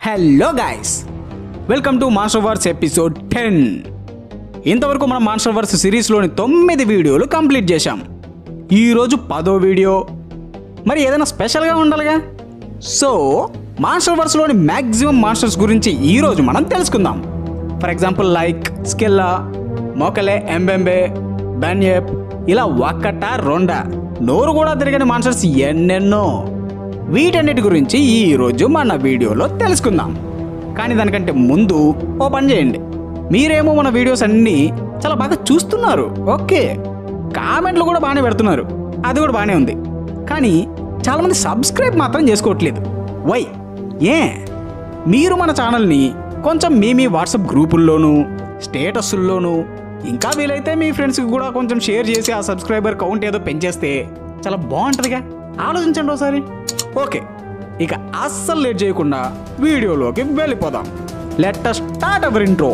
hello guys welcome to monster verse episode ten ఇంతవరకు మనం master verse సిరీస్లోని తొమ్మిది వీడియోలు కంప్లీట్ చేశాం ఈరోజు పదో వీడియో మరి ఏదైనా స్పెషల్గా ఉండాలిగా సో మాస్టర్ వర్స్లోని మ్యాక్సిమం మాస్టర్స్ గురించి ఈరోజు మనం తెలుసుకుందాం for example like Scylla Mokele Mbembe Bunyip ఇలా ఒక్కట రెండా నోరు కూడా తిరగని మాస్టర్స్ ఎన్నెన్నో వీటన్నిటి గురించి ఈ రోజు మన వీడియోలో తెలుసుకుందాం కానీ దానికంటే ముందు ఓ పని చేయండి మీరేమో మన వీడియోస్ అన్నీ చాలా బాగా చూస్తున్నారు ఓకే కామెంట్లు కూడా బాగానే పెడుతున్నారు అది కూడా బాగానే ఉంది కానీ చాలామంది సబ్స్క్రైబ్ మాత్రం చేసుకోవట్లేదు వై ఏ మీరు మన ఛానల్ని కొంచెం మీ మీ వాట్సాప్ గ్రూపుల్లోనూ స్టేటస్ల్లోనూ ఇంకా వీలైతే మీ ఫ్రెండ్స్కి కూడా కొంచెం షేర్ చేసి ఆ సబ్స్క్రైబర్ కౌంట్ ఏదో పెంచేస్తే చాలా బాగుంటుందిగా ఆలోచించండి ఒకసారి ఓకే ఇక అస్సలు లేట్ చేయకుండా వీడియోలోకి వెళ్ళిపోదాం లెట్ స్టార్ట్ అవర్ ఇంట్రో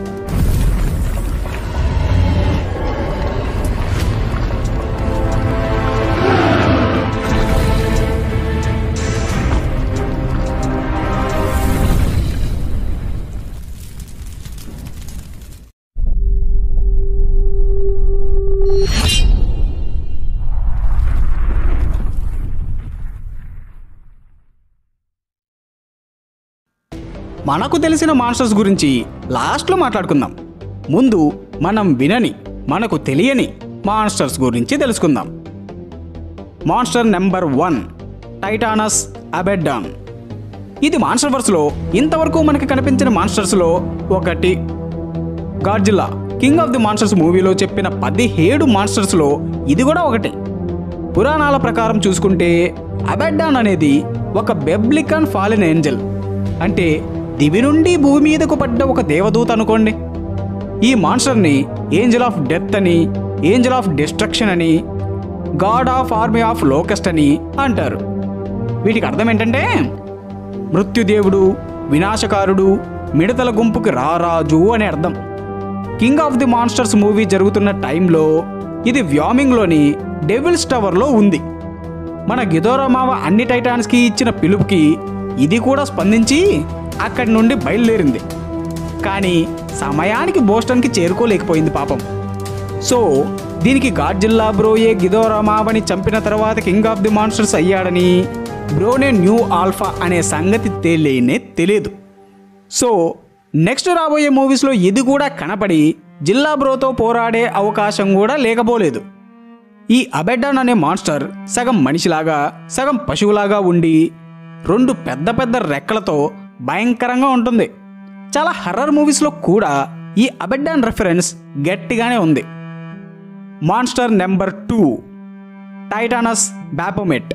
మనకు తెలిసిన మాన్స్టర్స్ గురించి లాస్ట్లో మాట్లాడుకుందాం ముందు మనం వినని మనకు తెలియని మాన్స్టర్స్ గురించి తెలుసుకుందాం monster number one Titanus Abaddon ఇది మాన్స్టర్ వర్స్లో ఇంతవరకు మనకి కనిపించిన మాన్స్టర్స్లో ఒకటి Godzilla king of the monsters మూవీలో చెప్పిన పదిహేడు మాన్స్టర్స్లో ఇది కూడా ఒకటి పురాణాల ప్రకారం చూసుకుంటే అబెడ్డాన్ అనేది ఒక బెబ్లికన్ ఫాలిన్ ఏంజల్ అంటే దివి నుండి భూమి మీదకు పడ్డ ఒక దేవదూత అనుకోండి ఈ మాన్స్టర్ని ఏంజల్ ఆఫ్ డెత్ అని ఏంజల్ ఆఫ్ డిస్ట్రక్షన్ అని god of army of locust అని అంటారు వీటికి అర్థం ఏంటంటే మృత్యుదేవుడు వినాశకారుడు మిడతల గుంపుకి రారాజు అని అర్థం king of the monsters movie జరుగుతున్న టైంలో ఇది వ్యామింగ్లోని డెవిల్స్ టవర్లో ఉంది మన గిదోరమావ అన్ని టైటాన్స్కి ఇచ్చిన పిలుపుకి ఇది కూడా స్పందించి అక్కడి నుండి బయలుదేరింది కానీ సమయానికి బోస్టన్కి చేరుకోలేకపోయింది పాపం సో దీనికి గాడ్జిల్లా బ్రోయే గిదోరమావని చంపిన తర్వాత కింగ్ ఆఫ్ ది మాన్స్టర్స్ అయ్యాడని బ్రోనే న్యూ ఆల్ఫా అనే సంగతి తెలియనే తెలియదు సో నెక్స్ట్ రాబోయే మూవీస్లో ఇది కూడా కనపడి జిల్లా బ్రోతో పోరాడే అవకాశం కూడా లేకపోలేదు ఈ అబెడ్డాన్ అనే మాన్స్టర్ సగం మనిషిలాగా సగం పశువులాగా ఉండి రెండు పెద్ద పెద్ద రెక్కలతో భయంకరంగా ఉంటుంది చాలా హర్రర్ మూవీస్లో కూడా ఈ అబెడ్డాన్ రెఫరెన్స్ గట్టిగానే ఉంది monster number two Titanus Baphomet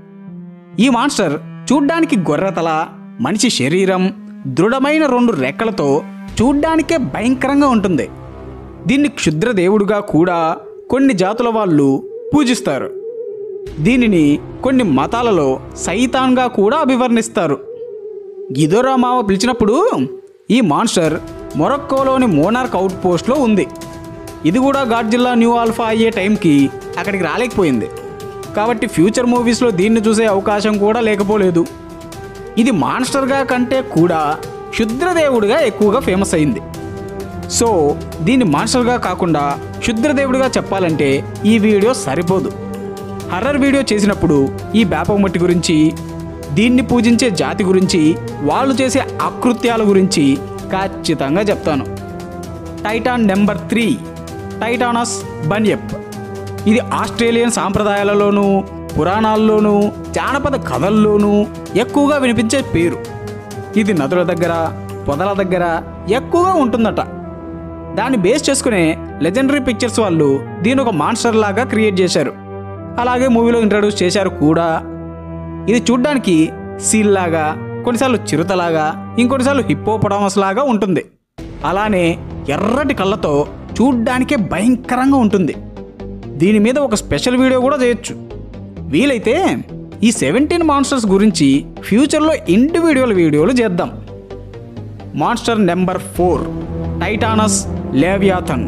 ఈ మాన్స్టర్ చూడ్డానికి గొర్రెతల మనిషి శరీరం దృఢమైన రెండు రెక్కలతో చూడ్డానికే భయంకరంగా ఉంటుంది దీన్ని క్షుద్ర దేవుడుగా కూడా కొన్ని జాతుల వాళ్ళు పూజిస్తారు దీనిని కొన్ని మతాలలో సైతాన్గా కూడా అభివర్ణిస్తారు గిదోరామావ పిలిచినప్పుడు ఈ మాన్స్టర్ మొరక్కోలోని మోనార్క్ అవుట్ పోస్ట్లో ఉంది ఇది కూడా గాడ్జిల్లా న్యూ ఆల్ఫా అయ్యే టైంకి అక్కడికి రాలేకపోయింది కాబట్టి ఫ్యూచర్ మూవీస్లో దీన్ని చూసే అవకాశం కూడా లేకపోలేదు ఇది మాన్స్టర్గా కంటే కూడా క్షుద్రదేవుడిగా ఎక్కువగా ఫేమస్ అయింది సో దీన్ని మాన్స్టర్గా కాకుండా క్షుద్రదేవుడిగా చెప్పాలంటే ఈ వీడియో సరిపోదు హర్రర్ వీడియో చేసినప్పుడు ఈ బేపమట్టి గురించి దీన్ని పూజించే జాతి గురించి వాళ్ళు చేసే అకృత్యాల గురించి ఖచ్చితంగా చెప్తాను titan number three Titanus Bunyip ఇది ఆస్ట్రేలియన్ సాంప్రదాయాలలోనూ పురాణాల్లోనూ జానపద కథల్లోనూ ఎక్కువగా వినిపించే పేరు ఇది నదుల దగ్గర పొదల దగ్గర ఎక్కువగా ఉంటుందట దాన్ని బేస్ చేసుకునే లెజెండరీ పిక్చర్స్ వాళ్ళు దీని ఒక మాన్స్టర్ లాగా క్రియేట్ చేశారు అలాగే మూవీలో ఇంట్రడ్యూస్ చేశారు కూడా ఇది చూడ్డానికి సీల్ లాగా కొన్నిసార్లు చిరుతలాగా ఇంకొన్నిసార్లు హిప్పోపడామస్ లాగా ఉంటుంది అలానే ఎర్రటి కళ్ళతో చూడ్డానికే భయంకరంగా ఉంటుంది దీని మీద ఒక స్పెషల్ వీడియో కూడా చేయొచ్చు వీలైతే ఈ సెవెంటీన్ మాన్స్టర్స్ గురించి ఫ్యూచర్లో ఇండివిజువల్ వీడియోలు చేద్దాం monster number four Titanus Leviathan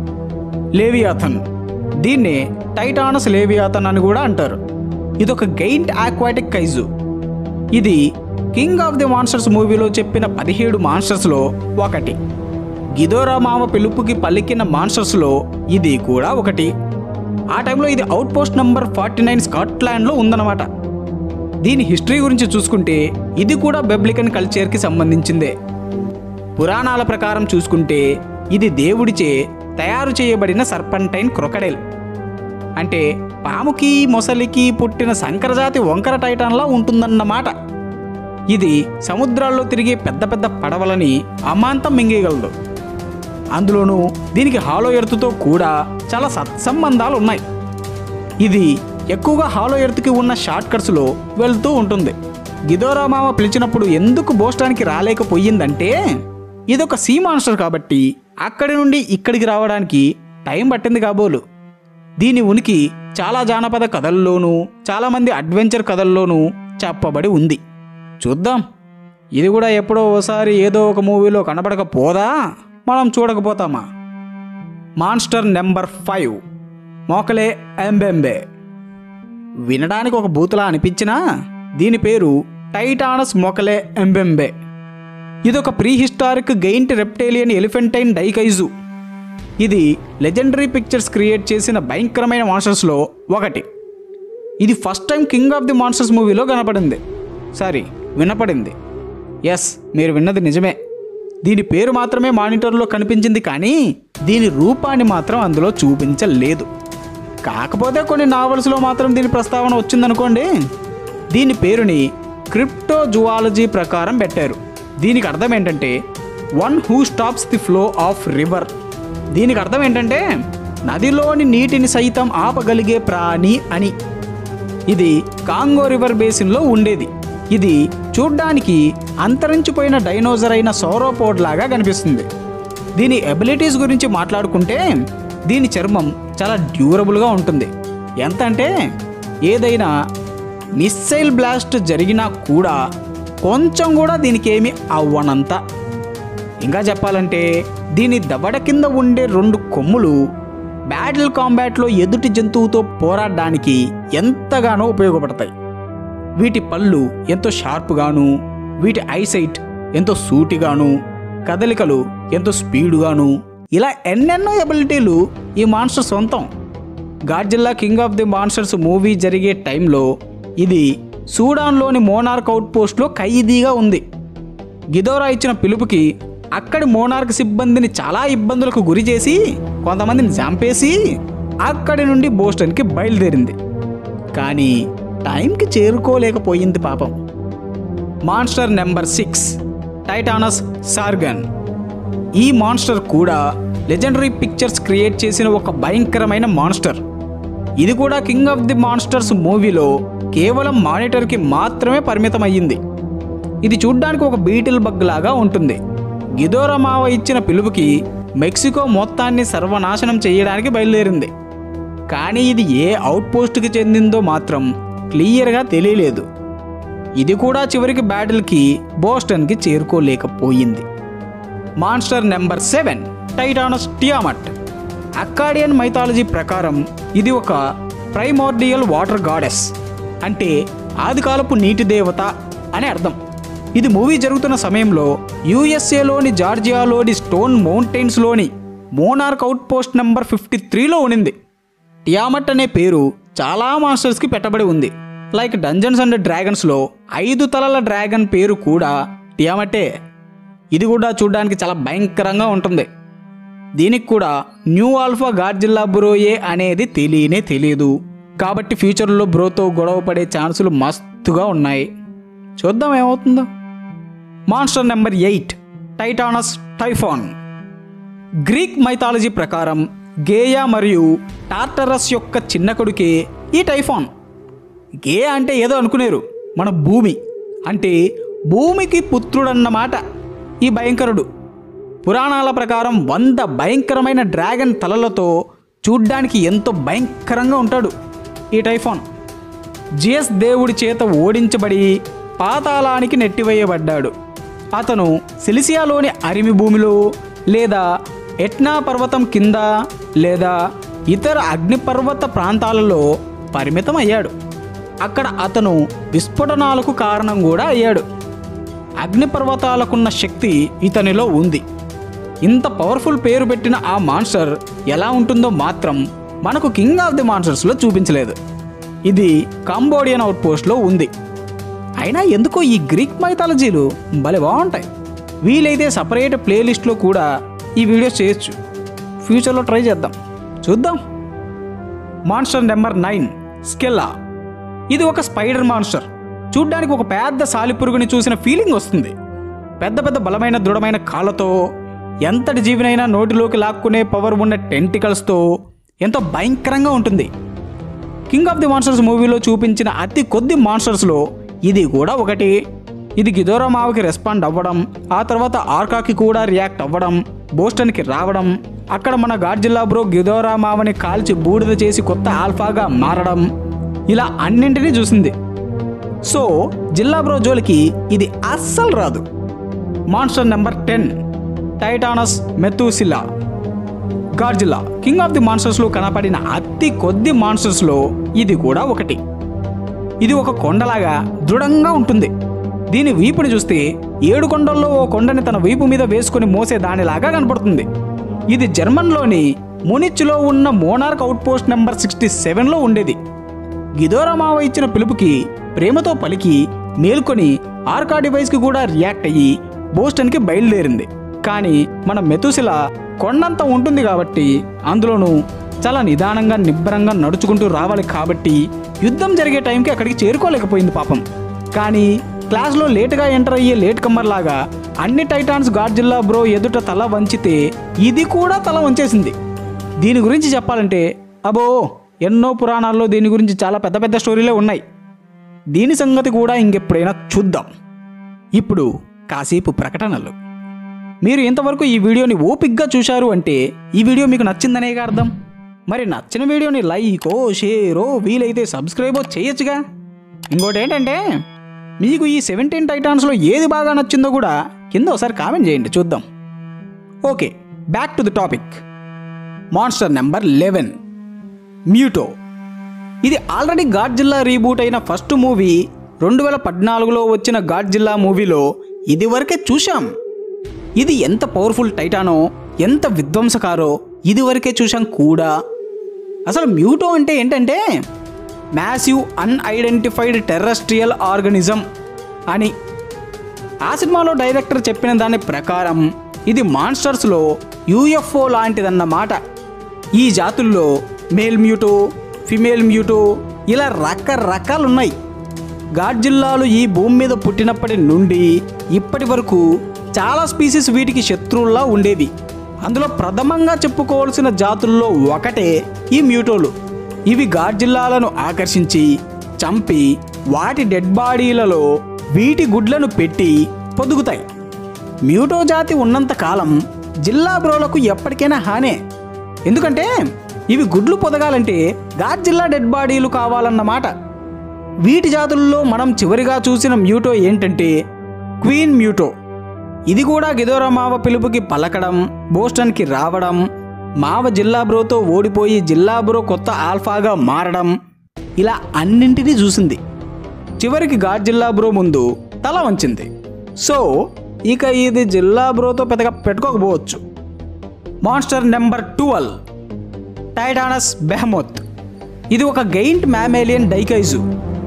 Leviathan దీన్నే టైటానస్ లేవియాథన్ అని కూడా అంటారు ఇదొక గెయింట్ ఆక్వాటిక్ కైజు ఇది కింగ్ ఆఫ్ ది మాన్స్టర్స్ మూవీలో చెప్పిన పదిహేడు మాన్స్టర్స్లో ఒకటి గిదోరా మామ పిలుపుకి పలికిన మాన్స్టర్స్లో ఇది కూడా ఒకటి ఆ టైంలో ఇది outpost number forty nine స్కాట్లాండ్లో ఉందన్నమాట దీని హిస్టరీ గురించి చూసుకుంటే ఇది కూడా బెబ్లికన్ కల్చర్కి సంబంధించిందే పురాణాల ప్రకారం చూసుకుంటే ఇది దేవుడిచే తయారు చేయబడిన సర్పంటైన్ క్రొకడైల్ అంటే పాముకి మొసలికి పుట్టిన సంకరజాతి వంకర టైటాన్లా ఉంటుందన్నమాట ఇది సముద్రాల్లో తిరిగే పెద్ద పెద్ద పడవలని అమాంతం మింగేయగలదు అందులోనూ దీనికి హాలో ఎర్త్తో కూడా చాలా సత్సంబంధాలు ఉన్నాయి ఇది ఎక్కువగా హాలో ఎర్త్కి ఉన్న షార్ట్ కట్స్లో వెళ్తూ ఉంటుంది గిదోరా మామ పిలిచినప్పుడు ఎందుకు బోస్టానికి రాలేకపోయిందంటే ఇదొక సీ మాన్స్టర్ కాబట్టి అక్కడి నుండి ఇక్కడికి రావడానికి టైం పట్టింది కాబోలు దీని ఉనికి చాలా జానపద కథల్లోనూ చాలామంది అడ్వెంచర్ కథల్లోనూ చెప్పబడి ఉంది చూద్దాం ఇది కూడా ఎప్పుడో ఓసారి ఏదో ఒక మూవీలో కనబడకపోదా మనం చూడకపోతామా monster number five Mokele Mbembe వినడానికి ఒక బూతులా అనిపించినా దీని పేరు టైటానస్ మొకలే ఎంబెంబే ఇదొక ప్రీహిస్టారిక్ గెయింట్ రెప్టేలియన్ ఎలిఫెంటైన్ డైకైజు ఇది లెజెండరీ పిక్చర్స్ క్రియేట్ చేసిన భయంకరమైన మాన్స్టర్స్లో ఒకటి ఇది first time king of the monsters మూవీలో కనపడింది సారీ వినపడింది ఎస్ మీరు విన్నది నిజమే దీని పేరు మాత్రమే మానిటర్లో కనిపించింది కానీ దీని రూపాన్ని మాత్రం అందులో చూపించలేదు కాకపోతే కొన్ని నావల్స్లో మాత్రం దీని ప్రస్తావన వచ్చిందనుకోండి దీని పేరుని క్రిప్టో జువాలజీ ప్రకారం పెట్టారు దీనికి అర్థం ఏంటంటే one who stops the flow of river దీనికి అర్థం ఏంటంటే నదిలోని నీటిని సైతం ఆపగలిగే ప్రాణి అని ఇది కాంగో రివర్ బేసిన్లో ఉండేది ఇది చూడ్డానికి అంతరించిపోయిన డైనోజర్ అయిన సౌరోపోడ్ లాగా కనిపిస్తుంది దీని ఎబిలిటీస్ గురించి మాట్లాడుకుంటే దీని చర్మం చాలా డ్యూరబుల్గా ఉంటుంది ఎంత అంటే ఏదైనా మిస్సైల్ బ్లాస్ట్ జరిగినా కూడా కొంచెం కూడా దీనికి ఏమి అవ్వనంత ఇంకా చెప్పాలంటే దీని దవడ కింద ఉండే రెండు కొమ్ములు బ్యాటిల్ కాంబాట్లో ఎదుటి జంతువుతో పోరాడడానికి ఎంతగానో ఉపయోగపడతాయి వీటి పళ్ళు ఎంతో షార్ప్గాను వీటి ఐసైట్ ఎంతో సూటిగాను కదలికలు ఎంతో స్పీడుగాను ఇలా ఎన్నెన్నో ఎబిలిటీలు ఈ మాన్స్టర్ సొంతం Godzilla king of the monsters movie జరిగే టైంలో ఇది సూడాన్లోని మోనార్క్ అవుట్ పోస్ట్లో ఖైదీగా ఉంది గిదోరా ఇచ్చిన పిలుపుకి అక్కడి మోనార్క్ సిబ్బందిని చాలా ఇబ్బందులకు గురి చేసి కొంతమందిని చంపేసి అక్కడి నుండి బోస్టన్కి బయలుదేరింది కానీ టైంకి చేరుకోలేకపోయింది పాపం monster number six Titanus Sargon ఈ మాన్స్టర్ కూడా లెజెండరీ పిక్చర్స్ క్రియేట్ చేసిన ఒక భయంకరమైన మాన్స్టర్ ఇది కూడా కింగ్ ఆఫ్ ది మాన్స్టర్స్ మూవీలో కేవలం మానిటర్కి మాత్రమే పరిమితం అయ్యింది ఇది చూడ్డానికి ఒక బీటిల్ బగ్ లాగా ఉంటుంది గిదోరా మావ ఇచ్చిన పిలుపుకి మెక్సికో మొత్తాన్ని సర్వనాశనం చేయడానికి బయలుదేరింది కానీ ఇది ఏ అవుట్ పోస్ట్కి చెందిందో మాత్రం క్లియర్గా తెలియలేదు ఇది కూడా చివరికి బ్యాటిల్కి బోస్టన్కి చేరుకోలేకపోయింది monster number seven Titanus Tiamat Akkadian mythology ప్రకారం ఇది ఒక ప్రైమోర్డియల్ వాటర్ గాడెస్ అంటే ఆదికాలపు నీటి దేవత అని అర్థం ఇది మూవీ జరుగుతున్న సమయంలో యుఎస్ఏలోని జార్జియాలోని స్టోన్ మౌంటైన్స్లోని Monarch outpost number fifty త్రీలో ఉనింది టియామట్ అనే పేరు చాలా మాస్టర్స్కి పెట్టబడి ఉంది లైక్ డంజన్స్ అండ్ డ్రాగన్స్లో ఐదు తలల డ్రాగన్ పేరు కూడా టియామటే ఇది కూడా చూడడానికి చాలా భయంకరంగా ఉంటుంది దీనికి కూడా న్యూ ఆల్ఫా గార్జిల్లా బ్రోయే అనేది తెలియనే తెలియదు కాబట్టి ఫ్యూచర్లో బ్రోతో గొడవ పడే ఛాన్సులు మస్తుగా ఉన్నాయి చూద్దాం ఏమవుతుందో monster number eight Titanus Typhon Greek mythology ప్రకారం గేయా మరియు టార్టరస్ యొక్క చిన్న కొడుకే ఈ టైఫాన్ గే అంటే ఏదో అనుకునేరు మన భూమి అంటే భూమికి పుత్రుడన్నమాట ఈ భయంకరుడు పురాణాల ప్రకారం వంద భయంకరమైన డ్రాగన్ తలలతో చూడ్డానికి ఎంతో భయంకరంగా ఉంటాడు ఈ టైఫాన్ జిఎస్ దేవుడి చేత ఓడించబడి పాతాళానికి నెట్టివేయబడ్డాడు అతను సిలిసియాలోని అరిమి భూమిలో లేదా ఎట్నా పర్వతం కింద లేదా ఇతర అగ్నిపర్వత ప్రాంతాలలో పరిమితం అయ్యాడు అక్కడ అతను విస్ఫోటనాలకు కారణం కూడా అయ్యాడు అగ్నిపర్వతాలకున్న శక్తి ఇతనిలో ఉంది ఇంత పవర్ఫుల్ పేరు పెట్టిన ఆ మాన్స్టర్ ఎలా ఉంటుందో మాత్రం మనకు కింగ్ ఆఫ్ ది మాన్స్టర్స్లో చూపించలేదు ఇది కంబోడియన్ అవుట్పోస్ట్లో ఉంది అయినా ఎందుకో ఈ గ్రీక్ మైథాలజీలు భలే బాగుంటాయి వీలైతే సపరేట్ ప్లేలిస్ట్లో కూడా ఈ వీడియోస్ చేయొచ్చు ఫ్యూచర్లో ట్రై చేద్దాం చూద్దాం మాన్స్టర్ నెంబర్ నైన్ స్కెల్లా ఇది ఒక స్పైడర్ మాన్స్టర్ చూడ్డానికి ఒక పెద్ద సాలిపురుగుని చూసిన ఫీలింగ్ వస్తుంది పెద్ద పెద్ద బలమైన దృఢమైన కాళ్ళతో ఎంతటి జీవినైనా నోటిలోకి లాక్కునే పవర్ ఉన్న టెంటికల్స్తో ఎంతో భయంకరంగా ఉంటుంది కింగ్ ఆఫ్ ది మాన్స్టర్స్ మూవీలో చూపించిన అతి కొద్ది మాన్స్టర్స్లో ఇది కూడా ఒకటి ఇది గిదోరా మావకి రెస్పాండ్ అవ్వడం ఆ తర్వాత ఆర్కాకి కూడా రియాక్ట్ అవ్వడం బోస్టన్కి రావడం అక్కడ మన గాడ్జిల్లా బ్రో గిదోరా మావని కాల్చి బూడిద చేసి కొత్త ఆల్ఫాగా మారడం ఇలా అన్నింటినీ చూసింది సో జిల్లా బ్రో జోలికి ఇది అస్సలు రాదు monster number ten Titanus Methuselah Godzilla king of the మాన్స్టర్స్లో కనపడిన అతి కొద్ది మాన్స్టర్స్లో ఇది కూడా ఒకటి ఇది ఒక కొండలాగా దృఢంగా ఉంటుంది దీని వీపుని చూస్తే ఏడు కొండల్లో ఓ కొండని తన వీపు మీద వేసుకుని మోసే దానిలాగా కనపడుతుంది ఇది జర్మన్లోని మునిచ్లో ఉన్న మోనార్క్ అవుట్పోస్ట్ నెంబర్ సిక్స్టీ సెవెన్లో ఉండేది గిదోరమావ ఇచ్చిన పిలుపుకి ప్రేమతో పలికి మేల్కొని ఆర్కా డివైస్కి కూడా రియాక్ట్ అయ్యి బోస్టన్కి బయలుదేరింది కానీ మన మెతుసిల కొండంత ఉంటుంది కాబట్టి అందులోనూ చాలా నిదానంగా నిబ్బరంగా నడుచుకుంటూ రావాలి కాబట్టి యుద్ధం జరిగే టైంకి అక్కడికి చేరుకోలేకపోయింది పాపం కానీ క్లాస్లో లేటుగా ఎంటర్ అయ్యే లేట్ కమ్మర్ లాగా అన్ని టైటాన్స్ గాడ్జిల్లా బ్రో ఎదుట తల వంచితే ఇది కూడా తల వంచేసింది దీని గురించి చెప్పాలంటే అబో ఎన్నో పురాణాల్లో దీని గురించి చాలా పెద్ద పెద్ద స్టోరీలే ఉన్నాయి దీని సంగతి కూడా ఇంకెప్పుడైనా చూద్దాం ఇప్పుడు కాసేపు ప్రకటనలు మీరు ఇంతవరకు ఈ వీడియోని ఓపిక్గా చూశారు అంటే ఈ వీడియో మీకు నచ్చిందనేగా అర్థం మరి నచ్చిన వీడియోని లైకో షేరో వీలైతే సబ్స్క్రైబో చేయొచ్చుగా ఇంకోటి ఏంటంటే మీకు ఈ సెవెంటీన్ టైటాన్స్లో ఏది బాగా నచ్చిందో కూడా కింద ఒకసారి కామెంట్ చేయండి చూద్దాం okay back to the topic monster number eleven MUTO ఇది ఆల్రెడీ ఘాట్ జిల్లా రీబూట్ అయిన ఫస్ట్ మూవీ రెండు వేల పద్నాలుగులో వచ్చిన ఘాట్ జిల్లా మూవీలో ఇది వరకే చూశాం ఇది ఎంత పవర్ఫుల్ టైటానో ఎంత విధ్వంసకారో ఇది వరకే చూశాం కూడా అసలు మ్యూటో అంటే ఏంటంటే మ్యాసివ్ అన్ఐడెంటిఫైడ్ టెర్రస్ట్రియల్ ఆర్గనిజం అని ఆ సినిమాలో డైరెక్టర్ చెప్పిన దాని ప్రకారం ఇది మాన్స్టర్స్లో యూఎఫ్ఓ లాంటిదన్నమాట ఈ జాతుల్లో మేల్ మ్యూటో ఫిమేల్ మ్యూటో ఇలా రకరకాలున్నాయి ఘాట్ జిల్లాలు ఈ భూమి మీద పుట్టినప్పటి నుండి ఇప్పటి వరకు చాలా స్పీసీస్ వీటికి శత్రువుల్లా ఉండేవి అందులో ప్రథమంగా చెప్పుకోవాల్సిన జాతుల్లో ఒకటే ఈ మ్యూటోలు ఇవి ఘాట్ జిల్లాలను ఆకర్షించి చంపి వాటి డెడ్ బాడీలలో వీటి గుడ్లను పెట్టి పొదుగుతాయి మ్యూటో జాతి ఉన్నంత కాలం జిల్లా బ్రోలకు ఎప్పటికైనా హానే ఎందుకంటే ఇవి గుడ్లు పొదగాలంటే ఘాట్ జిల్లా డెడ్ బాడీలు కావాలన్నమాట వీటి జాతుల్లో మనం చివరిగా చూసిన మ్యూటో ఏంటంటే క్వీన్ మ్యూటో ఇది కూడా గిదోరా మావ పిలుపుకి పలకడం బోస్టన్కి రావడం మావ జిల్లా బ్రోతో ఓడిపోయి జిల్లా బ్రో కొత్త ఆల్ఫాగా మారడం ఇలా అన్నింటినీ చూసింది చివరికి ఘాట్ జిల్లా బ్రో ముందు తల వంచింది సో ఇక ఇది జిల్లా బ్రోతో పెద్దగా పెట్టుకోకపోవచ్చు monster number twelve Titanus Behemoth ఇది ఒక giant mammalian daikaiju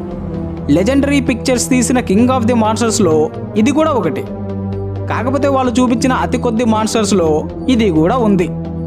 Legendary Pictures తీసిన కింగ్ ఆఫ్ ది మాన్స్టర్స్లో ఇది కూడా ఒకటి కాకపోతే వాళ్ళు చూపించిన అతి కొద్ది మాన్స్టర్స్లో ఇది కూడా ఉంది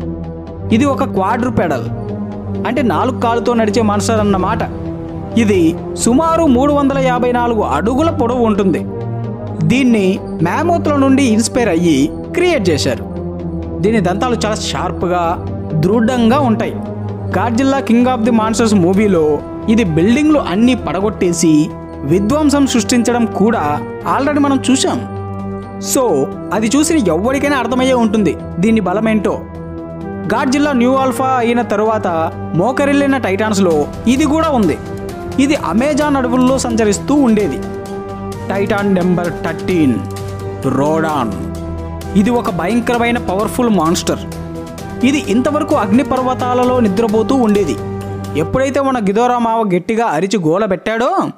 ఇది ఒక క్వాడ్రుపెడల్ అంటే నాలుగు కాళ్ళతో నడిచే మాన్స్టర్ అన్నమాట ఇది సుమారు మూడు వందల యాభై నాలుగు అడుగుల పొడవు ఉంటుంది దీన్ని మ్యామోత్ల నుండి ఇన్స్పైర్ అయ్యి క్రియేట్ చేశారు దీని దంతాలు చాలా షార్ప్గా దృఢంగా ఉంటాయి Godzilla king of the monsters movie ఇది బిల్డింగ్లు అన్నీ పడగొట్టేసి విధ్వంసం సృష్టించడం కూడా ఆల్రెడీ మనం చూసాం సో అది చూసిన ఎవ్వరికైనా అర్థమయ్యే ఉంటుంది దీని బలమేంటో గాడ్జిల్లా న్యూ ఆల్ఫా అయిన తరువాత మోకరిల్లిన టైటాన్స్లో ఇది కూడా ఉంది ఇది అమెజాన్ అడవుల్లో సంచరిస్తూ ఉండేది టైటాన్ నెంబర్ థర్టీన్ రోడాన్ ఇది ఒక భయంకరమైన పవర్ఫుల్ మాన్స్టర్ ఇది ఇంతవరకు అగ్నిపర్వతాలలో నిద్రపోతూ ఉండేది ఎప్పుడైతే మన గిదోరా మావ గట్టిగా అరిచి గోల పెట్టాడో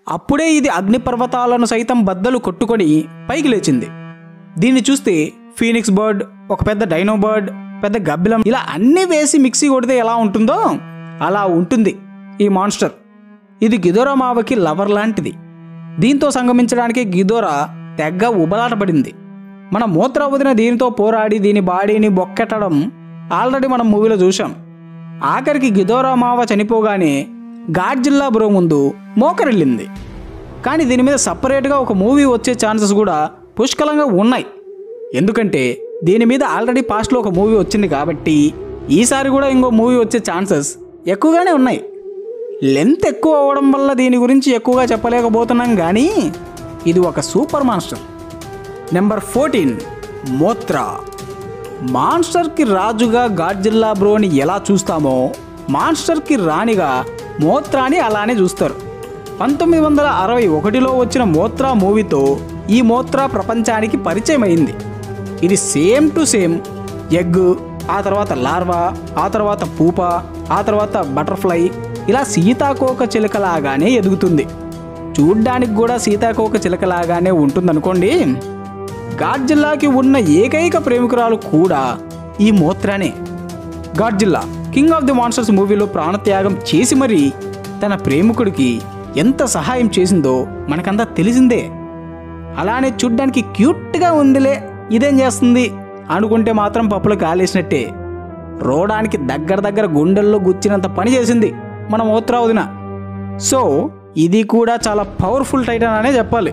అప్పుడే ఇది అగ్నిపర్వతాలను సైతం బద్దలు కొట్టుకొని పైకి లేచింది దీన్ని చూస్తే ఫీనిక్స్ బర్డ్ ఒక పెద్ద డైనో బర్డ్ పెద్ద గబ్బిలం ఇలా అన్నీ వేసి మిక్సీ కొడితే ఎలా ఉంటుందో అలా ఉంటుంది ఈ మాన్స్టర్ ఇది గిదోరా మావకి లవర్ లాంటిది దీంతో సంగమించడానికి గిదోరా తెగ్గ ఉబలాటపడింది మన మూత్ర వదిన దీనితో పోరాడి దీని బాడీని బొక్కెట్టడం ఆల్రెడీ మనం మూవీలో చూసాం ఆఖరికి గిదోరా మావ చనిపోగానే గాడ్జిల్లా బ్రో ముందు మోకరిల్లింది కానీ దీని మీద సపరేట్గా ఒక మూవీ వచ్చే ఛాన్సెస్ కూడా పుష్కలంగా ఉన్నాయి ఎందుకంటే దీని మీద ఆల్రెడీ పాస్ట్లో ఒక మూవీ వచ్చింది కాబట్టి ఈసారి కూడా ఇంకో మూవీ వచ్చే ఛాన్సెస్ ఎక్కువగానే ఉన్నాయి లెంత్ ఎక్కువ అవ్వడం వల్ల దీని గురించి ఎక్కువగా చెప్పలేకపోతున్నాం కానీ ఇది ఒక super monster number fourteen Mothra మాన్స్టర్కి రాజుగా గాడ్జిల్లా బ్రోని ఎలా చూస్తామో మాన్స్టర్కి రాణిగా మోత్రాని అలానే చూస్తారు పంతొమ్మిది వందల అరవై ఒకటిలో వచ్చిన మోత్రా మూవీతో ఈ మోత్రా ప్రపంచానికి పరిచయం అయింది ఇది సేమ్ టు సేమ్ ఎగ్ ఆ తర్వాత లార్వా ఆ తర్వాత పూప ఆ తర్వాత బటర్ఫ్లై ఇలా సీతాకోక చిలుకలాగానే ఎదుగుతుంది చూడ్డానికి కూడా సీతాకోక చిలుకలాగానే ఉంటుందనుకోండి గాడ్జిల్లాకి ఉన్న ఏకైక ప్రేమికురాలు కూడా ఈ మోత్రానే Godzilla king of the monsters movie ప్రాణత్యాగం చేసి మరీ తన ప్రేమికుడికి ఎంత సహాయం చేసిందో మనకంతా తెలిసిందే అలానే చూడ్డానికి క్యూట్గా ఉందిలే ఇదేం చేస్తుంది అనుకుంటే మాత్రం పప్పులు కాలేసినట్టే రోడానికి దగ్గర దగ్గర గుండెల్లో గుచ్చినంత పని చేసింది మన మోత్రా వదిన సో ఇది కూడా చాలా పవర్ఫుల్ టైటన్ అనే చెప్పాలి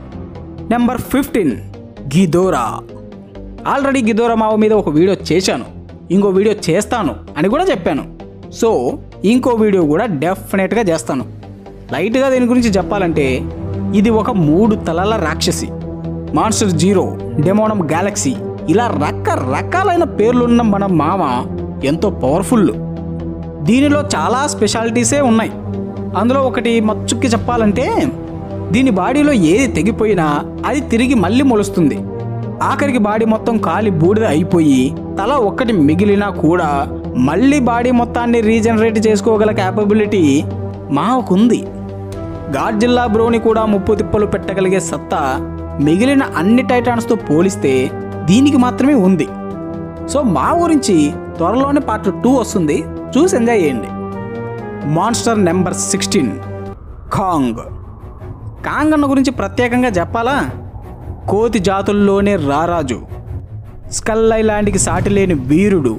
number fifteen Ghidorah already Ghidorah మావ మీద ఒక వీడియో చేశాను ఇంకో వీడియో చేస్తాను అని కూడా చెప్పాను సో ఇంకో వీడియో కూడా డెఫినెట్గా చేస్తాను లైట్గా దీని గురించి చెప్పాలంటే ఇది ఒక మూడు తలల రాక్షసి మాన్స్టర్ జీరో డెమోనం గ్యాలక్సీ ఇలా రకరకాలైన పేర్లున్న మన మామ ఎంతో పవర్ఫుల్ దీనిలో చాలా స్పెషాలిటీసే ఉన్నాయి అందులో ఒకటి మచ్చుక్కి చెప్పాలంటే దీని బాడీలో ఏది తెగిపోయినా అది తిరిగి మళ్ళీ మొలుస్తుంది ఆఖరికి బాడీ మొత్తం కాలి బూడిద అయిపోయి తల ఒక్కటి మిగిలినా కూడా మళ్ళీ బాడీ మొత్తాన్ని రీజనరేట్ చేసుకోగల క్యాపబిలిటీ మాకుంది గాడ్జిల్లా బ్రోని కూడా ముప్పు తిప్పలు పెట్టగలిగే సత్తా మిగిలిన అన్ని టైటాన్స్తో పోలిస్తే దీనికి మాత్రమే ఉంది సో మా గురించి త్వరలోనే పార్ట్ టూ వస్తుంది చూసి ఎంజాయ్ చేయండి monster number sixteen Kong Kong అన్న గురించి ప్రత్యేకంగా చెప్పాలా కోతి జాతుల్లోనే రారాజు స్కల్ ఐలాండ్కి సాటి లేని వీరుడు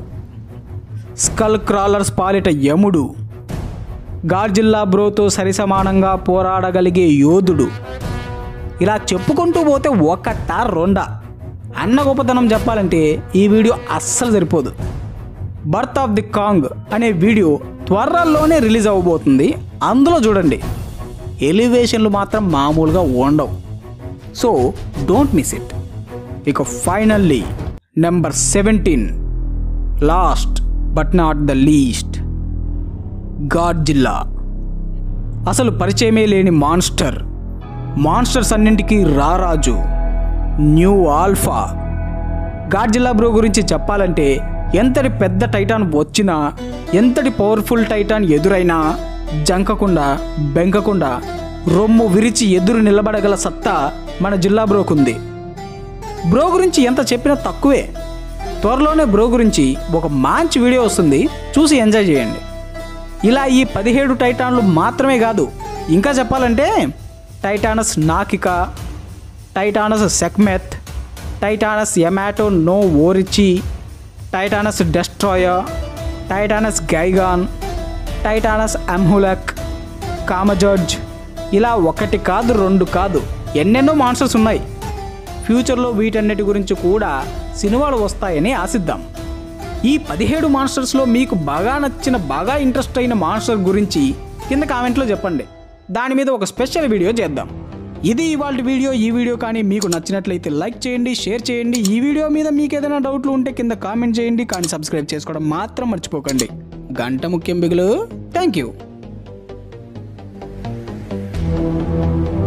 స్కల్ క్రాలర్స్ పాలిట యముడు గార్జిల్లా బ్రోతో సరిసమానంగా పోరాడగలిగే యోధుడు ఇలా చెప్పుకుంటూ పోతే ఒకట రెండా అన్న గొప్పతనం చెప్పాలంటే ఈ వీడియో అస్సలు సరిపోదు బర్త్ ఆఫ్ ది కాంగ్ అనే వీడియో త్వరలోనే రిలీజ్ అవ్వబోతుంది అందులో చూడండి ఎలివేషన్లు మాత్రం మామూలుగా ఉండవు సో డోంట్ మిస్ ఇట్ ఇక finally number seventeen last but not the least Godzilla అసలు పరిచయమే లేని మాన్స్టర్ మాన్స్టర్స్ అన్నింటికీ రారాజు న్యూ ఆల్ఫా గాడ్జిల్లా బ్రో గురించి చెప్పాలంటే ఎంతటి పెద్ద టైటాన్ వచ్చినా ఎంతటి పవర్ఫుల్ టైటాన్ ఎదురైనా జంకకుండా బెంకకుండా రొమ్ము విరిచి ఎదురు నిలబడగల సత్తా మన జిల్లా బ్రోకుంది బ్రో గురించి ఎంత చెప్పినా తక్కువే త్వరలోనే బ్రో గురించి ఒక మంచి వీడియో వస్తుంది చూసి ఎంజాయ్ చేయండి ఇలా ఈ పదిహేడు టైటాన్లు మాత్రమే కాదు ఇంకా చెప్పాలంటే టైటానస్ నాకిక Titanus Sekhmet Titanus Yamata no Orochi Titanus Destroyer Titanus Gaigan Titanus అంహులక్ కామజర్జ్ ఇలా ఒకటి కాదు రెండు కాదు ఎన్నెన్నో మాన్స్టర్స్ ఉన్నాయి ఫ్యూచర్లో వీటన్నిటి గురించి కూడా సినిమాలు వస్తాయని ఆశిద్దాం ఈ పదిహేడు మాన్స్టర్స్లో మీకు బాగా నచ్చిన బాగా ఇంట్రెస్ట్ అయిన మాన్స్టర్ గురించి కింద కామెంట్లో చెప్పండి దాని మీద ఒక స్పెషల్ వీడియో చేద్దాం ఇది ఇవాళ వీడియో ఈ వీడియో కానీ మీకు నచ్చినట్లయితే లైక్ చేయండి షేర్ చేయండి ఈ వీడియో మీద మీకు ఏదైనా డౌట్లు ఉంటే కింద కామెంట్ చేయండి కానీ సబ్స్క్రైబ్ చేసుకోవడం మాత్రం మర్చిపోకండి గంట ముఖ్యం బిగులు థ్యాంక్ యూ